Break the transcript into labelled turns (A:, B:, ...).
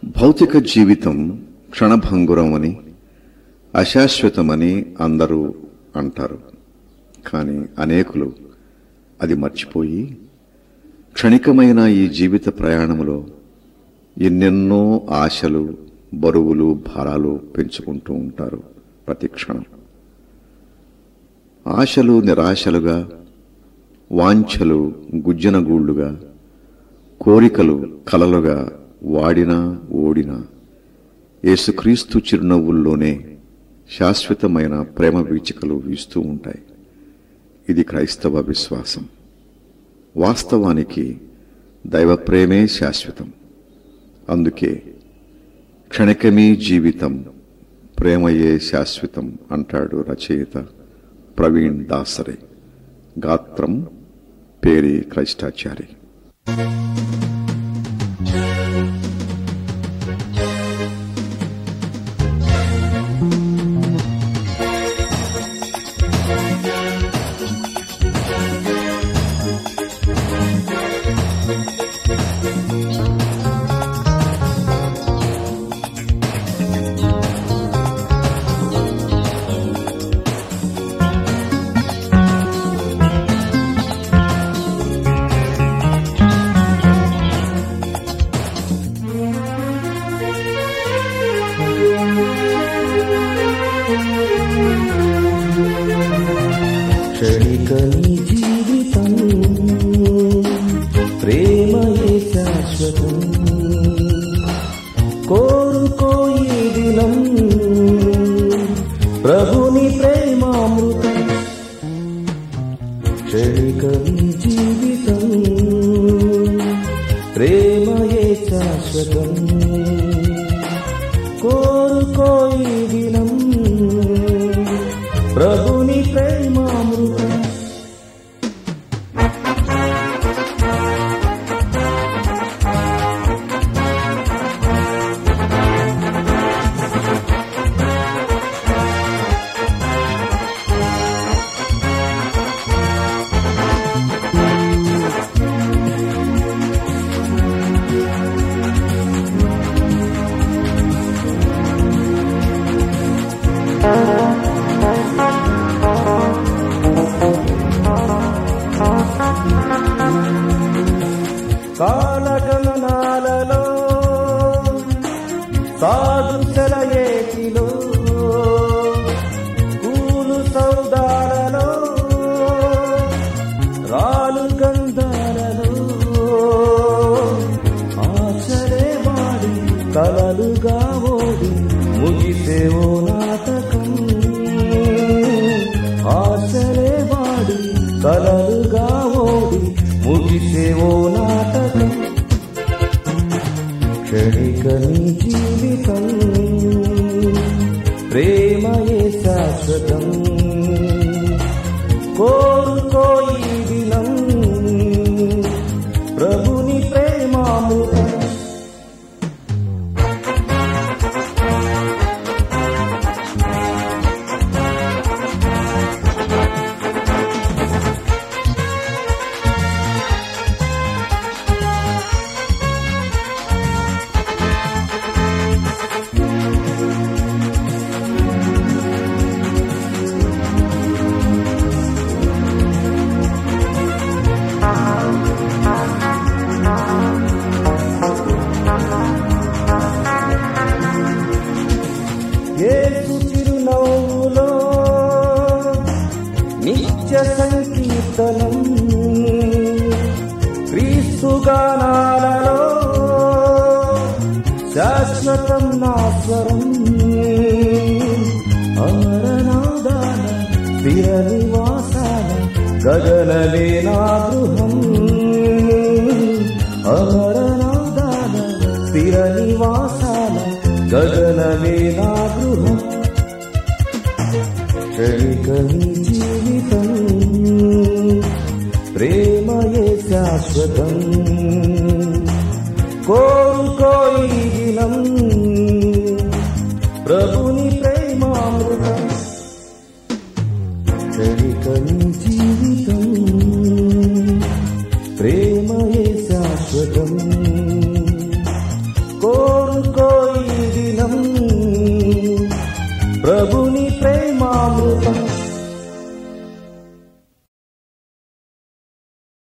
A: భౌతిక జీవితం క్షణభంగురమని అశాశ్వతమని అందరూ అంటారు కానీ అనేకులు అది మర్చిపోయి క్షణికమైన ఈ జీవిత ప్రయాణములో ఎన్నెన్నో ఆశలు బరువులు భారాలు పెంచుకుంటూ ఉంటారు ప్రతి క్షణం ఆశలు నిరాశలుగా వాంఛలు గుజ్జనగూళ్లుగా కోరికలు కలలుగా వాడినా ఓడినా యేసుక్రీస్తు చిరునవ్వుల్లోనే శాశ్వతమైన ప్రేమ వీచికలు వీస్తూ ఉంటాయి ఇది క్రైస్తవ విశ్వాసం వాస్తవానికి దైవ ప్రేమే శాశ్వతం అందుకే క్షణికమీ జీవితం ప్రేమయే శాశ్వతం అంటాడు రచయిత ప్రవీణ్ దాసరే గాత్రం పేరి క్రైష్టాచారి
B: క్షణిక నీ జీవితం ప్రేమయే శాశ్వతం కోరుకో ఈ దినం ప్రభుని ప్రేమామృతం క్షణిక నీ జీవితం ప్రేమయే శాశ్వతం కోరుకో ఈ దినం ప్రభుని ప్రేమామృతం కాలగమనాలలో సాధు సెలయేటిలో పూలు సౌదాలలో రాలు గంధాలలో ఆశలే వాడి కలలుగా ఓడి ముగిసేవో నాటకం ఆశలే వాడి కలలుగా ఓడి ముగిసేవో నాటకం క్షణిక నీ జీవితం ప్రేమయే శాశ్వతం కోరుకో ఈ దినం ప్రభుని ప్రేమామృతం యేసు చిరునవ్వులో నిత్య సంకీర్తనం క్రీస్తు గానాలలో శాశ్వతం నా స్వరం అమరనాదాల స్థిర నివాసాల గగనలే నా గృహం అమరనాదాల స్థిర నివాసాల గగనలే నా గృహం క్షణిక నీ జీవితం ప్రేమయే శాశ్వతం కోరుకో ఈ దినం ప్రభుని ప్రేమామృతం క్షణిక నీ జీవితం ప్రేమయే శాశ్వతం కోరుకో ప్రభుని ప్రేమామృతం